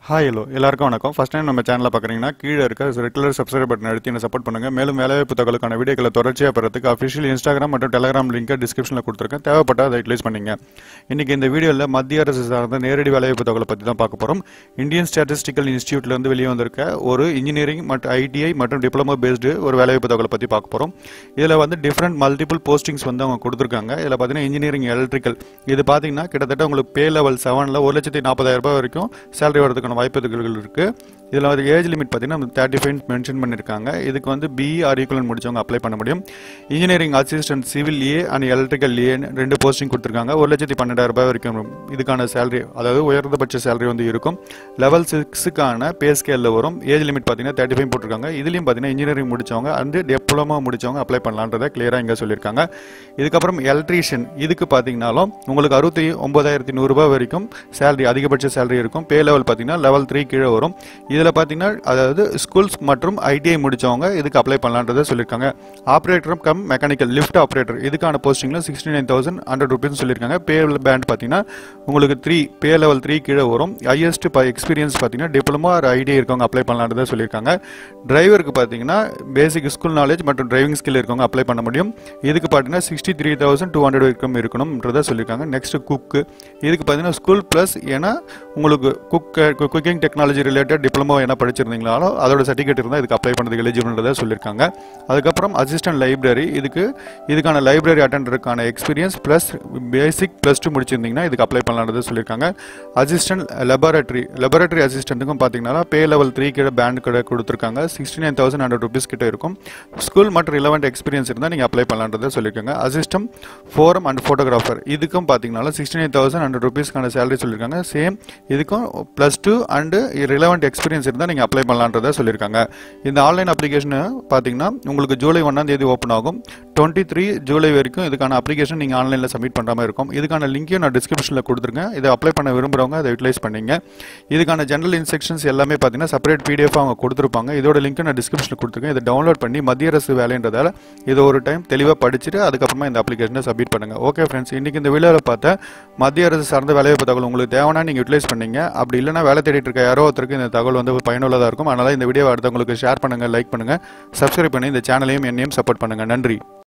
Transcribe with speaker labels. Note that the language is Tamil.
Speaker 1: ஹாய் ஹலோ எல்லாருக்கும் வணக்கம் ஃபஸ்ட் டைம் நம்ம சேனலை பார்க்குறீங்கன்னா கீழே இருக்க ரெகுலர் சப்ஸ்கிரைப் பட்டன் அழுத்தி என்ன சப்போர்ட் பண்ணுங்க மேலும் வேலைவாய்ப்பு தகவலுக்கான வீடியோக்களை தொடர்ச்சியாக பெறதுக்கு அஃபிஷியல் இன்ஸ்டாகிராம் மற்றும் டெலிகிராம் லிங்கை டிஸ்கிரிப்ஷனில் கொடுத்துருக்கேன் தேவைப்பட்டால் அதை யூட்டிலைஸ் பண்ணிங்க இன்னைக்கு இந்த வீடியோவில் மத்திய அரசு சார்ந்த நேரடி வேலைவாய்ப்பு தகவலை பற்றி தான் பார்க்க போகிறோம் இந்தியன் ஸ்டாட்டிஸ்டிக்கல் இன்ஸ்டியூட்லேருந்து வெளியே வந்திருக்க ஒரு இன்ஜினியரிங் மற்றும் ஐடிஐ மற்றும் டிப்ளமோ பேஸ்டு ஒரு வேலைவாய்ப்பு தகவலை பற்றி பார்க்க போகிறோம் இதில் வந்து டிஃப்ரெண்ட் மல்டிபிள் போஸ்டிங்ஸ் வந்து அவங்க கொடுத்துருக்காங்க இதில் பார்த்தீங்கன்னா இன்ஜினியரிங் எலக்ட்ரிக்கல் இது பார்த்தீங்கன்னா கிட்டத்தட்ட உங்களுக்கு பே லெவல் செவனில் ஒரு லட்சத்தி நாற்பதாயிரம் ரூபாய் வரைக்கும் சேலரி வரதுக்கான வாய்ப்புகள் இருக்குது இதில் வந்து ஏஜ் லிமிட் பார்த்தீங்கன்னா தேர்ட்டி ஃபைவ் மென்ஷன் பண்ணியிருக்காங்க இதுக்கு வந்து பிஇ ஆர் ஈக்குவலன் முடிச்சவங்க அப்ளை பண்ண முடியும் engineering assistant civil A and electrical A ரெண்டு போஸ்டிங் கொடுத்துருக்காங்க ஒரு லட்சத்தி பன்னெண்டாயிரம் ரூபாய் வரைக்கும் இதுக்கான சேலரி அதாவது உயர்ந்தபட்ச சேலரி வந்து இருக்கும் லெவல் சிக்ஸுக்கான பே ஸ்கேலில் வரும் ஏஜ் லிமிட் பார்த்தீங்கன்னா தேர்ட்டி ஃபைவ் போட்டிருக்காங்க இதுலேயும் பார்த்தீங்கன்னா இன்ஜினியரிங் முடிச்சவங்க அண்ட் டிப்ளமோ முடிச்சவங்க அப்ளை பண்ணலான்றதை கிளியராக இங்கே சொல்லியிருக்காங்க இதுக்கப்புறம் எலக்ட்ரீஷியன் இதுக்கு பார்த்தீங்கன்னாலும் உங்களுக்கு அறுபத்தி ஒன்பதாயிரத்தி நூறுரூபா வரைக்கும் சேலரி அதிகபட்ச சேலரி இருக்கும் பே லெவல் பார்த்தீங்கன்னா லெவல் த்ரீ கீழே வரும் இதில் பார்த்தீங்கன்னா அதாவது ஸ்கூல்ஸ் மற்றும் ஐடிஐ முடிச்சவங்க இதுக்கு அப்ளை பண்ணலான்றதை சொல்லியிருக்காங்க operator cum mechanical lift operator இதுக்கான போஸ்டிங்கில் sixty nine thousand hundred rupees சொல்லியிருக்காங்க பே பேண்ட் பார்த்தீங்கன்னா உங்களுக்கு த்ரீ பே லெவல் த்ரீ கீழே வரும் ஹையஸ்ட் எக்ஸ்பீரியன்ஸ் பார்த்தீங்கன்னா டிப்ளமோ ஆர் ஐடிஐ இருக்கவங்க அப்ளை பண்ணலான்றதை சொல்லியிருக்காங்க டிரைவருக்கு பார்த்தீங்கன்னா பேசிக் ஸ்கூல் நாலேஜ் மற்றும் டிரைவிங் ஸ்கில் இருக்கவங்க அப்ளை பண்ண முடியும் இதுக்கு பார்த்தீங்கன்னா sixty three thousand two hundred வரைக்கும் இருக்கணும்ன்றதை சொல்லியிருக்காங்க நெக்ஸ்ட் குக்கு இதுக்கு பார்த்தீங்கன்னா ஸ்கூல் ப்ளஸ் ஏன்னா உங்களுக்கு cook cooking technology related diploma என்ன படிச்சிருந்தீங்களோ அதோட சர்டிஃபிகேட் இருந்தால் இதுக்கு அப்ளை பண்ணதுக்கு எலிஜிபிள்ன்றதை சொல்லியிருக்காங்க அதுக்கப்புறம் அசிஸ்டன்ட் லைப்ரரி இதுக்கு இதுக்கான லைப்ரரி அட்டண்டருக்கான experience plus basic plus two முடிச்சிருந்தீங்கன்னா இதுக்கு அப்ளை பண்ணலான்றதை சொல்லியிருக்காங்க அசிஸ்டன்ட் லெபார்டரி லெபார்டரி அசிஸ்டண்ட்டுக்கும் பார்த்தீங்கன்னா பே லெவல் த்ரீ கீழே பேண்ட் கிட்ட கொடுத்துருக்காங்க sixty nine thousand hundred rupees கிட்ட இருக்கும் ஸ்கூல் மற்றும் ரிலவெண்ட் எக்ஸ்பீரியன்ஸ் இருந்தால் நீங்கள் அப்ளை பண்ணலான்றதை சொல்லியிருக்காங்க அசிஸ்டம் ஃபோரம் அண்ட் ஃபோட்டோகிராஃபர் இதுக்கும் பார்த்தீங்கன்னா சிக்ஸ்டி நைன் தௌசண்ட் ஹண்ட்ரட் ருபீஸ்க்கான சேலரி சொல்லியிருக்காங்க சேம் இதுக்கும் plus two and relevant experience இருந்தால் நீங்கள் அப்ளை பண்ணலான்றதை சொல்லியிருக்காங்க இந்த ஆன்லைன் அப்ளிகேஷனை பார்த்தீங்கன்னா உங்களுக்கு ஜூலை ஒன்றாம் தேதி ஓப்பன் ஆகும் டுவெண்ட்டி த்ரீ ஜூலை வரைக்கும் இதுக்கான அப்ளிகேஷன் நீங்கள் ஆன்லைனில் சப்மிட் பண்ணுற மாதிரி இருக்கும் இதுக்கான லிங்க்கையும் நான் டிஸ்கிரிப்ஷனில் கொடுத்துருக்கேன் இதை அப்ளை பண்ண விரும்புகிறவங்க அதை யூட்டிலைஸ் பண்ணிங்க இதுக்கான ஜென்ரல் இன்ஸ்ட்ரக்ஷன்ஸ் எல்லாமே பார்த்தீங்கன்னா செப்பரேட் பிடிஎஃப் அவங்க கொடுத்துருப்பாங்க இதோட லிங்க் நான் டிஸ்கிரிப்ஷனில் கொடுத்துருக்கேன் இதை டவுன்லோட் பண்ணி மத்திய அரசு வேலைன்றதால இதை ஒரு டைம் தெளிவாக படிச்சுட்டு அதுக்கப்புறமா இந்த அப்ளிகேஷனை சப்மிட் பண்ணுங்க ஓகே ஃப்ரெண்ட்ஸ் இன்றைக்கி இந்த வீடியோவில் பார்த்த மத்திய அரசு சார்ந்த வேலைவாய்ப்பு தகவல் உங்களுக்கு தேவைன்னா நீங்கள் யூட்டிலைஸ் பண்ணீங்க அப்படி இல்லைனா வேலை தேடிட்டு இருக்க யாரோ ஒருத்தருக்கு இந்த தகவல் வந்து பயனுள்ளதாக இருக்கும் அதனால் இந்த வீடியோவை அடுத்தவங்களுக்கு ஷேர் பண்ணுங்கள் லைக் பண்ணுங்கள் சப்ஸ்கிரைப் பண்ணி இந்த சேனலையும் என்னையும் சப்போர்ட் பண்ணுங்கள் நன்றி